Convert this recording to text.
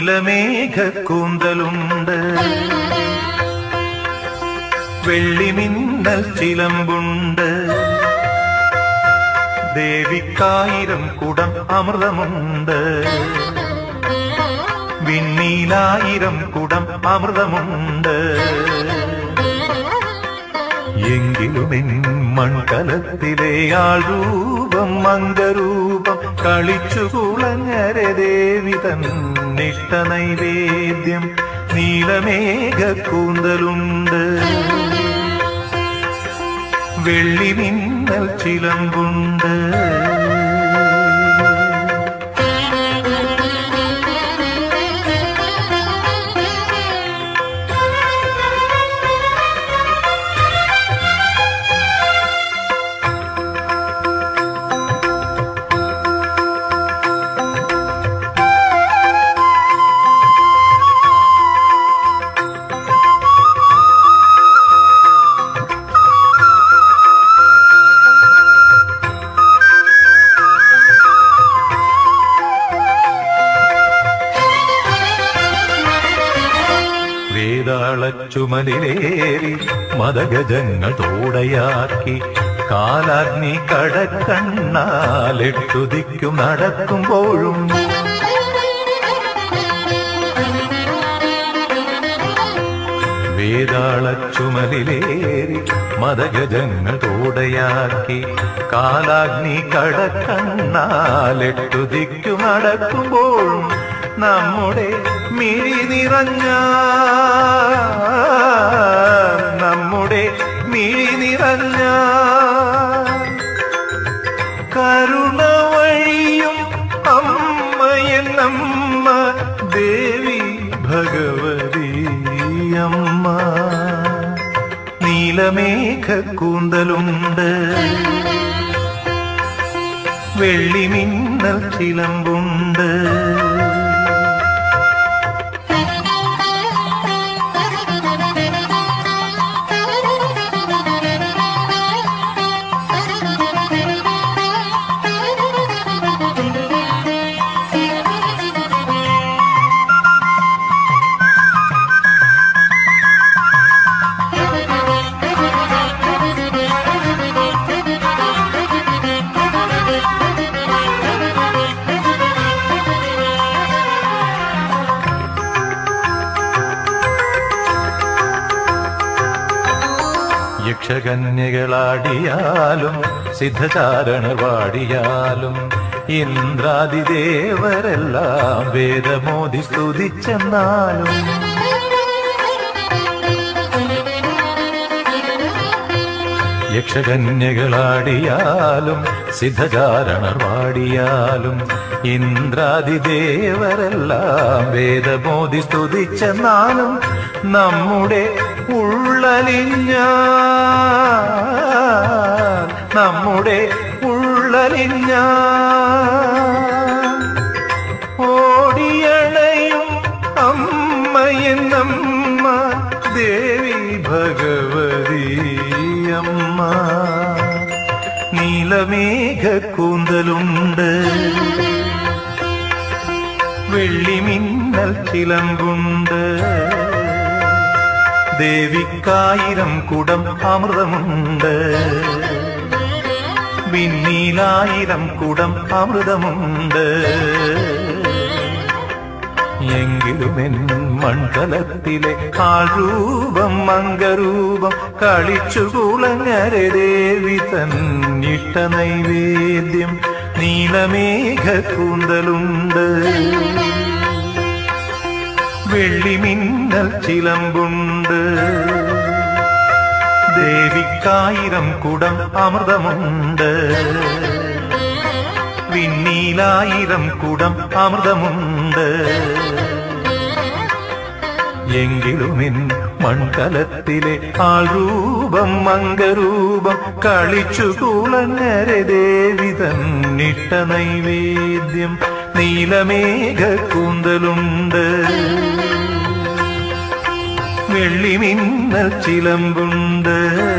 നീലമേഘ കൂന്തലുണ്ട് വെള്ളിമിന്നൽ ചിലമ്പുണ്ട് ദേവിക്കായിരം കുടം അമൃതമുണ്ട് വിണ്ണീലായിരം കുടം അമൃതമുണ്ട് എങ്കിലുമെൻ മൺകലത്തിലെ ആൾരൂപം മംഗരൂപം കളിച്ചു കുളഞ്ഞരെ ദേവി തന്നിഷ്ട നൈവേദ്യം നീലമേഘ കൂന്തലുണ്ട് വെള്ളി മിന്നൽ ചിലമ്പുണ്ട് വേതാളച്ചുമലിലേറി മതഗജങ്ങൾ തോടയാക്കി കാലാഗ്നി കടക്കണ്ണാലെട്ടുതിക്കും നടക്കുമ്പോഴും വേതാളച്ചുമലിലേറി മതഗജങ്ങൾ തോടയാക്കി കാലാഗ്നി കടക്കണ്ണാലെട്ടുതിക്കും നടക്കുമ്പോഴും നമ്മുടെ മിഴി നിറഞ്ഞ നമ്മുടെ മിഴി നിറഞ്ഞ കരുണ വഴിയും അമ്മയെന്നമ്മ ദേവി ഭഗവതി അമ്മ നീലമേഘ കൂന്തലുണ്ട് വെള്ളിമിന്നൽ ചിലമ്പുണ്ട് യക്ഷകന്യകളാടിയാലും സിദ്ധചാരണർ പാടിയാലും ഇന്ദ്രാദിദേവരെല്ലാം വേദമോദി സ്തുതിച്ചെന്നാലും യക്ഷകന്യകളാടിയാലും സിദ്ധചാരണർ പാടിയാലും ഇന്ദ്രാദിദേവരെല്ലാം വേദമോദി സ്തുതിച്ചെന്നാലും നമ്മുടെ ഉള്ളലിഞ്ഞ നമ്മുടെ ഉള്ളലിഞ്ഞ ഓടിയണയും അമ്മയെന്നമ്മ ദേവി ഭഗവതി അമ്മ നീലമേഘ കൂന്തലുണ്ട് വെള്ളിമിന്നൽ ചിലമ്പുണ്ട് ദേവിക്കായിരം കുടം അമൃതമുണ്ട് വിണ്ണീലായിരം കുടം അമൃതമുണ്ട് എങ്കിലുമെൻ മണ്ഡലത്തിലെ ആൾരൂപം മംഗരൂപം കളിച്ചു കുളങ്ങരെ ദേവി തന്നിട്ട നൈവേദ്യം നീലമേഘ കൂന്തലുണ്ട് വെള്ളിമിന്നൽ ചിലമ്പുണ്ട് ദേവിക്കായിരം കുടം അമൃതമുണ്ട് വിണ്ണീലായിരം കുടം അമൃതമുണ്ട് എങ്കിലുമിൻ മൺകലത്തിലെ ആൾരൂപം മംഗരൂപം കളിച്ചു കുളങ്ങരെ ദേവി തന്നിട്ട നൈവേദ്യം നീലമേഘ കൂന്തലുണ്ട് വെള്ളിമിന്നൽ ചിലമ്പുണ്ട്